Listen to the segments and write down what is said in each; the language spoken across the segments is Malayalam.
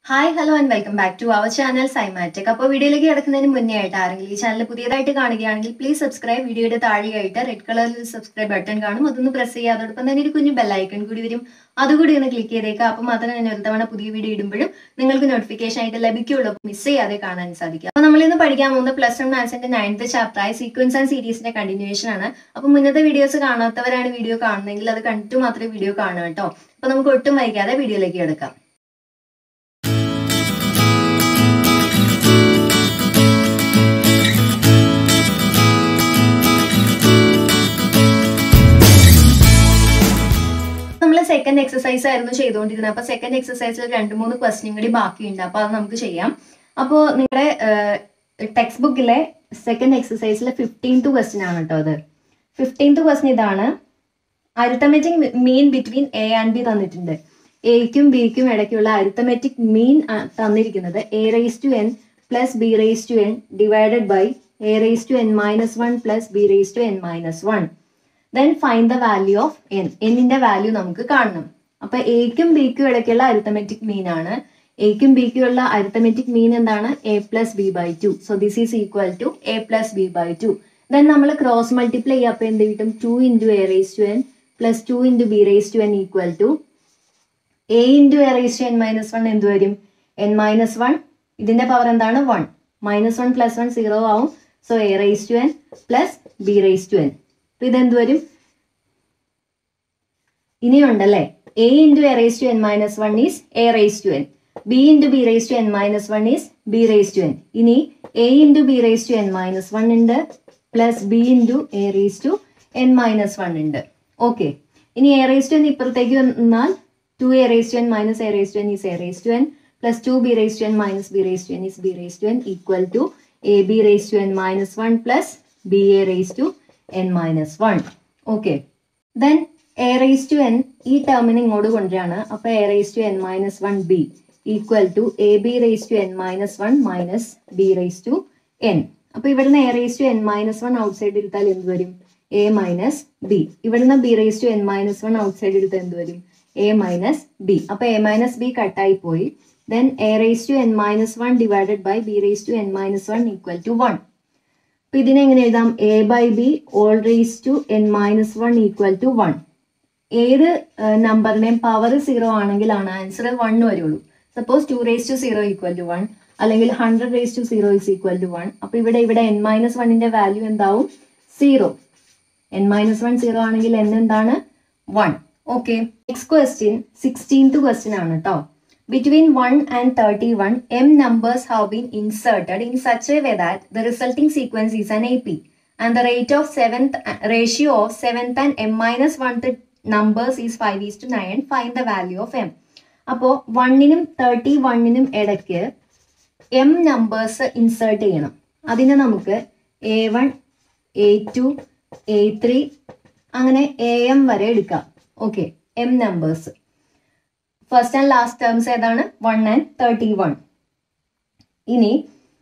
Hi hello and welcome back to our channel സൈമാറ്റിക് അപ്പോൾ വീഡിയോയിലേക്ക് കിടക്കുന്നതിന് മുന്നേ ആയിട്ട് ആരെങ്കിലും ഈ ചാനൽ പുതിയതായിട്ട് കാണുകയാണെങ്കിൽ പ്ലീസ് സബ്സ്ക്രൈബ് വീഡിയോയുടെ താഴെയായിട്ട് റെഡ് കളറിൽ സബ്സ്ക്രൈബ് ബട്ടൺ കാണും അതൊന്ന് പ്രസ് ചെയ്യുക അതോടൊപ്പം തന്നെ ഒരു കുഞ്ഞു ബെല്ലൈക്കൺ കൂടി വരും അതുകൂടി ഒന്ന് ക്ലിക്ക് ചെയ്തേക്കുക അപ്പോൾ മാത്രമേ ഞാൻ ഒരു തവണ പുതിയ വീഡിയോ ഇടുമ്പോഴും നിങ്ങൾക്ക് നോട്ടിഫിക്കേഷൻ ആയിട്ട് ലഭിക്കുകയുള്ളൂ മിസ് ചെയ്യാതെ കാണാൻ സാധിക്കും അപ്പോൾ നമ്മൾ ഇന്ന് പഠിക്കാൻ പോകുന്നത് പ്ലസ് വൺ മാത്സിന്റെ നയൻത്ത് ചാപ്റ്ററായ സീക്വൻസ് ആൻഡ് സീരീസിന്റെ കണ്ടിന്യൂഷൻ ആണ് അപ്പോൾ മുന്നത്തെ വീഡിയോസ് കാണാത്തവരാണ് വീഡിയോ കാണുന്നതെങ്കിൽ അത് കണ്ടിട്ട് മാത്രമേ വീഡിയോ കാണൂ കേട്ടോ അപ്പോൾ നമുക്ക് ഒട്ടും വൈകാതെ വീഡിയോയിലേക്ക് കിടക്കാം നമ്മൾ സെക്കൻഡ് എക്സസൈസ് ആയിരുന്നു ചെയ്തുകൊണ്ടിരുന്നത് അപ്പൊ സെക്കൻഡ് എക്സസൈസിൽ രണ്ട് മൂന്ന് ക്വസ്റ്റ്യൻ കൂടി ബാക്കിയുണ്ട് അപ്പൊ അത് നമുക്ക് ചെയ്യാം അപ്പോൾ നിങ്ങളുടെ ടെക്സ്റ്റ് ബുക്കിലെ സെക്കൻഡ് എക്സസൈസിലെ ഫിഫ്റ്റീൻത്ത് ക്വസ്റ്റ്യൻ ആണ് കേട്ടോ അത് ഫിഫ്റ്റീൻത്ത് ക്വസ്റ്റ്യൻ ഇതാണ് arithmetic mean between A and B തന്നിട്ടുണ്ട് എക്കും ബിക്കും ഇടയ്ക്കുള്ള അരിത്തമെറ്റിക് മീൻ തന്നിരിക്കുന്നത് A raise to N plus B raise to N divided by A raise to N minus one plus B raise to N minus one then find the value of N എന്നിന്റെ വാല്യൂ നമുക്ക് കാണണം അപ്പൊ എക്കും ബിക്കും ഇടയ്ക്കുള്ള അരിത്തമെറ്റിക് മീൻ ആണ് എക്കും ബിക്കും ഉള്ള അരിത്തമെറ്റിക് മീൻ എന്താണ് A plus B by two so this is equal to A plus B by two then നമ്മൾ ക്രോസ് മൾട്ടിപ്ലൈ ചെയ്യുമ്പോൾ എന്ത് കിട്ടും two into A raise to N plus two into B raise to N equal to A into A raise to N minus one എന്ത് വരും എൻ മൈനസ് വൺ ഇതിന്റെ പവർ എന്താണ് one minus one plus one zero ആവും so A raise to N plus B raise to N അപ്പൊ ഇതെന്ത് വരും ഇനിയുണ്ടല്ലേ A into A raise to N minus one is A raise to N B into B raise to N minus one is B raise to N ഇനി A into B raise to N minus one ഉണ്ട് plus B into A raise to N minus one ഉണ്ട് ഓക്കെ ഇനി എ റേസ് ടു എൻ ഇപ്പുറത്തേക്ക് വന്നാൽ two A raise to N minus A raise to N is A raise to N plus two B raise to N minus B raise to N is B raise to N equal to A B raise to N minus one plus B A raise to N minus one okay then A raise to N ഈ ടേമിന് ഇങ്ങോട്ട് കൊണ്ടുവരാണ് അപ്പൊ A raise to N minus one B equal to A B raise to N minus one minus B raise to N അപ്പൊ ഇവിടുന്ന് A raise to N minus one outside എടുത്താൽ എന്ത് വരും എ മൈനസ് ബി ഇവിടുന്ന് B raise to N minus one outside എടുത്താൽ എന്ത് വരും എ മൈനസ് ബി അപ്പൊ എ മൈനസ് ബി കട്ടായി പോയി then A raise to N minus one divided by B raise to N minus one equal to one അപ്പൊ ഇതിനെ എങ്ങനെ എഴുതാം A by B whole raise to N minus one equal to one ഏത് നമ്പറിനെയും പവർ സീറോ ആണെങ്കിലാണ് ആൻസർ വൺ വരുള്ളൂ suppose two raise to zero equal to one അല്ലെങ്കിൽ hundred raise to zero is equal to one അപ്പൊ ഇവിടെ ഇവിടെ എൻ മൈനസ് വണ്ണിന്റെ വാല്യൂ എന്താവും zero N minus one zero ആണെങ്കിൽ എൻ എന്താണ് one okay next question sixteenth question ആണ് കേട്ടോ Between 1 and 31, m numbers have been inserted in such a way that the resulting sequence is an AP. And the rate of seventh ratio of seventh and m minus one numbers is 5 is to 9. Find the value of m. അപ്പോൾ വണ്ണിനും തേർട്ടി വണ്ണിനും ഇടയ്ക്ക് എം നമ്പേഴ്സ് ഇൻസേർട്ട് ചെയ്യണം അതിന് നമുക്ക് A one A two A three അങ്ങനെ എ എം വരെ എടുക്കാം okay M numbers first and last terms ഏതാണ് വൺ ആൻഡ് തേർട്ടി വൺ ഇനി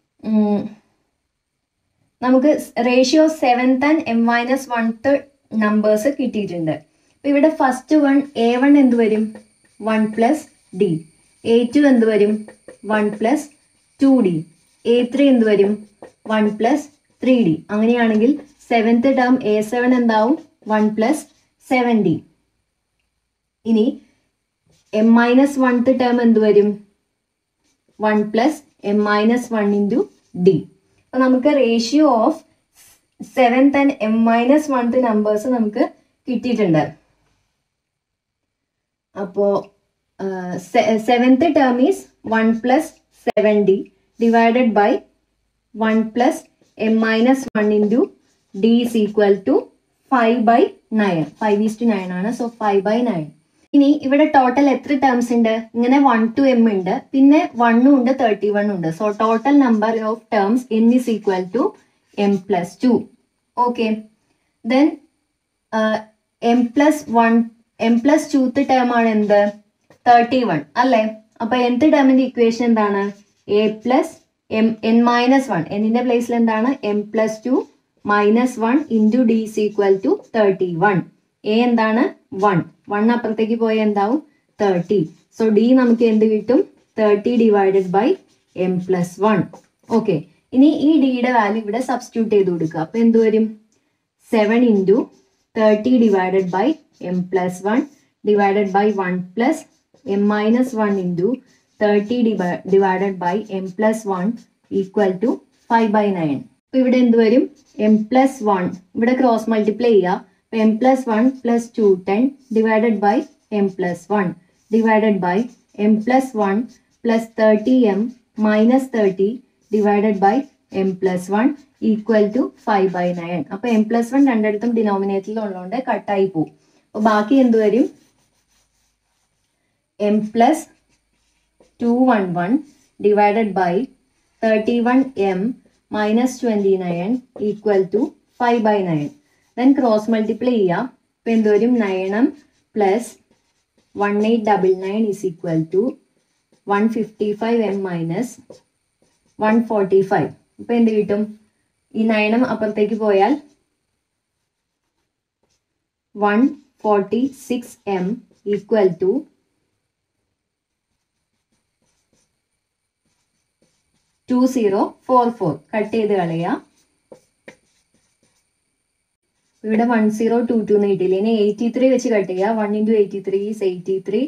നമുക്ക് ratio seventh and M minus oneth numbers കിട്ടിയിട്ടുണ്ട് അപ്പൊ ഇവിടെ ഫസ്റ്റ് വൺ എ വൺ എന്ത് വരും one plus D A two എന്ത് വരും one plus two D A three എന്ത് വരും വൺ പ്ലസ് ത്രീ ഡി അങ്ങനെയാണെങ്കിൽ സെവൻത്ത് ടേം എ സെവൻ എന്താവും വൺ പ്ലസ് സെവൻ ഡി ഇനി എം മൈനസ് വൺത്ത് ടേം എന്ത് വരും one plus M minus one into D അപ്പൊ നമുക്ക് ratio of seventh and M minus oneth numbers നമുക്ക് കിട്ടിയിട്ടുണ്ട് അപ്പോ seventh term is one plus seven D divided by one plus M minus one into D is equal to five by nine five is to nine ആണ് സോ ഫൈവ് ബൈ നയൻ ഇനി ഇവിടെ ടോട്ടൽ എത്ര ടേംസ് ഉണ്ട് ഇങ്ങനെ വൺ ടു എം ഉണ്ട് പിന്നെ വണ്ണും ഉണ്ട് തേർട്ടി വൺ ഉണ്ട് so total number of terms N is equal to M plus two okay then M plus one M plus twoth term ആണ് എന്ത് തേർട്ടി വൺ അല്ലേ അപ്പൊ എന്ത് ടേമിന്റെ ഇക്വേഷൻ എന്താണ് A plus M N minus one എന്നിന്റെ പ്ലേസിൽ എന്താണ് M plus two minus one into D is equal to thirty one A എന്താണ് വൺ വൺ അപ്പുറത്തേക്ക് പോയ എന്താവും തേർട്ടി സോ ഡി നമുക്ക് എന്ത് കിട്ടും thirty divided by M plus one okay ഇനി ഈ ഡിയുടെ വാല്യൂ ഇവിടെ സബ്സ്റ്റിറ്റ്യൂട്ട് ചെയ്ത് കൊടുക്കുക അപ്പൊ എന്ത് വരും seven into thirty divided by M plus one divided by one plus M minus one into thirty divided by M plus one equal to five by nine അപ്പൊ ഇവിടെ എന്ത് വരും എം പ്ലസ് വൺ ഇവിടെ ക്രോസ് മൾട്ടിപ്ലൈ ചെയ്യുക M plus one plus two ten divided by M plus one divided by M plus one plus thirty M minus thirty divided by M plus one equal to five by nine അപ്പൊ എം പ്ലസ് വൺ രണ്ടിടത്തും ഡിനോമിനേറ്ററിൽ ഉള്ളതുകൊണ്ട് കട്ടായി പോകും അപ്പൊ ബാക്കി എന്ത് വരും M plus two one one divided by thirty one M minus twenty nine equal to five by nine then cross multiply ചെയ്യാം ഇപ്പൊ എന്ത് വരും nine M plus one eight double nine is equal to one fifty five M minus one forty five ഇപ്പൊ എന്ത് കിട്ടും ഈ നയനം അപ്പുറത്തേക്ക് പോയാൽ one forty six M equal to two zero four four cut ചെയ്ത് കളയാം ഇവിടെ വൺ സീറോ ടു ടു എന്ന് കിട്ടിയില്ല ഇനി എയ്റ്റി ത്രീ വെച്ച് കട്ട് ചെയ്യുക one into eighty three is eighty three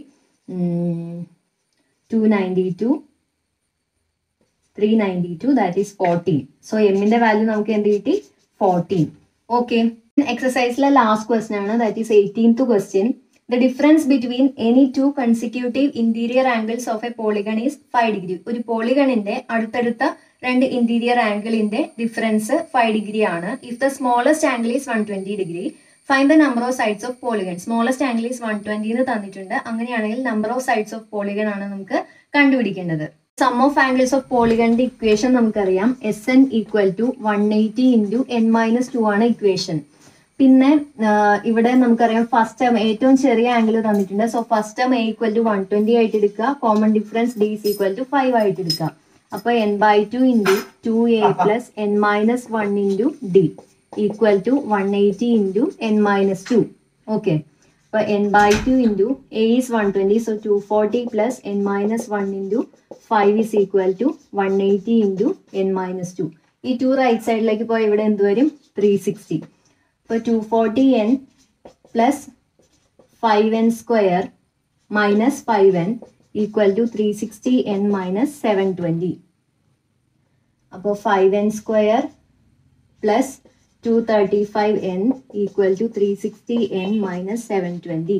two ninety two three ninety two that is fourteen so എമ്മിന്റെ വാല്യൂ നമുക്ക് എന്ത് കിട്ടി ഫോർട്ടീൻ ഓക്കെ എക്സസൈസിലെ ലാസ്റ്റ് ക്വസ്റ്റൻ ആണ് that is eighteenth question the difference between any two consecutive interior angles of a polygon is five degree ഒരു പോളിഗണിന്റെ അടുത്തടുത്ത രണ്ട് ഇന്റീരിയർ ആംഗിളിന്റെ ഡിഫറൻസ് ഫൈവ് ഡിഗ്രി ആണ് if the smallest angle is one twenty degree find the number of sides of polygon smallest angle is one twenty എന്ന് തന്നിട്ടുണ്ട് അങ്ങനെയാണെങ്കിൽ number of sides of polygon ആണ് നമുക്ക് കണ്ടുപിടിക്കേണ്ടത് സം ഓഫ് ആംഗിൾസ് ഓഫ് പോളിഗണിന്റെ ഇക്വേഷൻ നമുക്കറിയാം S N equal to one eighty into N minus two ആണ് ഇക്വേഷൻ പിന്നെ ഇവിടെ നമുക്കറിയാം ഫസ്റ്റ് ടേം ഏറ്റവും ചെറിയ ആംഗിൾ തന്നിട്ടുണ്ട് so first term A equal to one twenty ആയിട്ട് എടുക്കുക common difference D is equal to five ആയിട്ട് എടുക്കുക അപ്പൊ N by two into two A plus N minus one into D equal to one eighty into N minus two okay അപ്പൊ N by two into A is one twenty so two forty plus N minus one into five is equal to one eighty into N minus two ഈ ടു റൈറ്റ് സൈഡിലേക്ക് പോയി ഇവിടെ എന്ത് വരും ത്രീ സിക്സ്റ്റി അപ്പോൾ two forty N plus five N square minus five n equal to three sixty n minus seven twenty അപ്പോൾ five N square plus two thirty five n equal to three sixty n minus seven twenty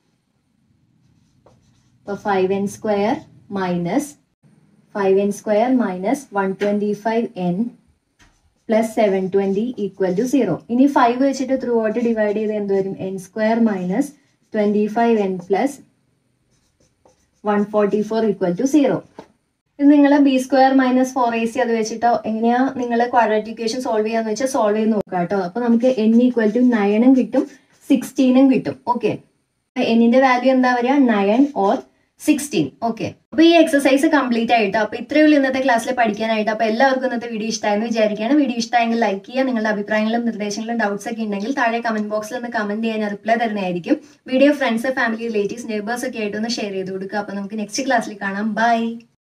അപ്പോൾ five N square minus five N square minus one twenty five n plus seven twenty equal to zero ഇനി ഫൈവ് വെച്ചിട്ട് ത്രൂ ഔട്ട് ഡിവൈഡ് ചെയ്ത് എന്ത് വരും n square minus twenty five n plus one forty four equal to zero ഇത് നിങ്ങൾ b square minus four a c അത് വെച്ചിട്ടോ എങ്ങനെയാ നിങ്ങൾ ക്വാഡ്രാറ്റിക് ഇക്വേഷൻ സോൾവ് ചെയ്യാന്ന് വെച്ചാൽ സോൾവ് ചെയ്ത് നോക്കുക കേട്ടോ അപ്പൊ നമുക്ക് എൻ ഈക്വൽ ടു നയനും കിട്ടും സിക്സ്റ്റീനും കിട്ടും ഓക്കെ എന്നിന്റെ വാല്യൂ എന്താ വരിക നയൻ ഓർ സിക്സ്റ്റീൻ ഓക്കെ അപ്പൊ ഈ എക്സസൈസ് കംപ്ലീറ്റ് ആയിട്ട് അപ്പൊ ഇത്രയേ ഉള്ളൂ ഇന്നത്തെ ക്ലാസ്സിൽ പഠിക്കാനായിട്ട് അപ്പൊ എല്ലാവർക്കും ഇന്നത്തെ വീഡിയോ ഇഷ്ടമായെന്ന് വിചാരിക്കുകയാണ് വീഡിയോ ഇഷ്ടമായെങ്കിൽ ലൈക്ക് ചെയ്യുക നിങ്ങളുടെ അഭിപ്രായങ്ങളും നിർദ്ദേശങ്ങളും ഡൗട്ട്സ് ഒക്കെ ഉണ്ടെങ്കിൽ താഴെ കമന്റ് ബോക്സിൽ ഒന്ന് കമന്റ് ചെയ്യാൻ ഞാൻ റിപ്ലൈ തരുന്നതായിരിക്കും video friends family relatives neighbours ഒക്കെ ആയിട്ട് ഒന്ന് ഷെയർ ചെയ്ത് കൊടുക്കുക അപ്പൊ നമുക്ക് നെക്സ്റ്റ് ക്ലാസ്സിൽ കാണാം ബൈ